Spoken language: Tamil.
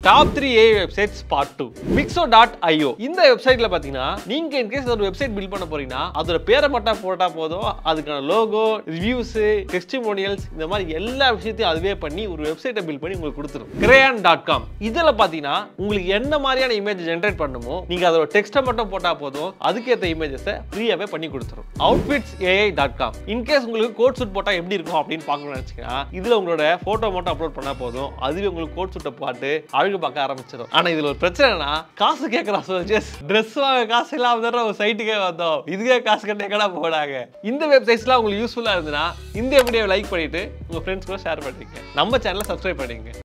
top three A websites part two Mixo dot IO இந்த வெப்சைட்ல பாத்தீங்கன்னா நீங்க இன்கேஸ் ஒரு வெப்சைட் பில்ட் பண்ண போறீங்கன்னா அதோட பேரை மட்டும் போட்டா போதும் அதுக்கான லோகோ ரிவ்யூஸ் டெஸ்டிமோனியல்ஸ் இந்த மாதிரி எல்லா விஷயத்தையும் அதுவே பண்ணி ஒரு வெப்சைட்டை பில்ட் பண்ணி உங்களுக்கு கொடுத்துரும் கிரேயான் டாட் காம் இதில் பார்த்தீங்கன்னா உங்களுக்கு என்ன மாதிரியான இமேஜ் ஜென்ரேட் பண்ணுமோ நீங்க அதோட டெக்ஸ்ட்டை மட்டும் போட்டா போதும் அதுக்கேற்ற இமேஜஸை ஃப்ரீயாவே பண்ணி கொடுத்துரும் outfits AI dot com in case உங்களுக்கு கோட் சூட் போட்டா எப்படி இருக்கும் அப்படின்னு பார்க்கணும்னு நினைச்சீங்கன்னா இதுல உங்களோட போட்டோ மட்டும் அப்லோட் பண்ணா போதும் அதுவே உங்களுக்கு கோட் சூட்டை பாட்டு அழகு பார்க்க ஆரம்பிச்சிடும் ஆனா இதுல ஒரு பிரச்சனைனா காசு கேட்கறா சோல்ஜர்ஸ் ட்ரெஸ் வாங்க காசு இல்லாம தர ஒரு சைட்டுக்கே வந்தோம் இதுக்கே காசு கட்ட எங்கடா போடாங்க இந்த வெப்சைட்ஸ்லாம் உங்களுக்கு யூஸ்ஃபுல்லா இருந்துன்னா இந்த வீடியோ லைக் பண்ணிட்டு உங்க ஃப்ரெண்ட்ஸ் கூட ஷேர் பண்ணிருக்கேன் நம்ம சேனலை சப்ஸ்கிரைப் பண்ணிக்கங்க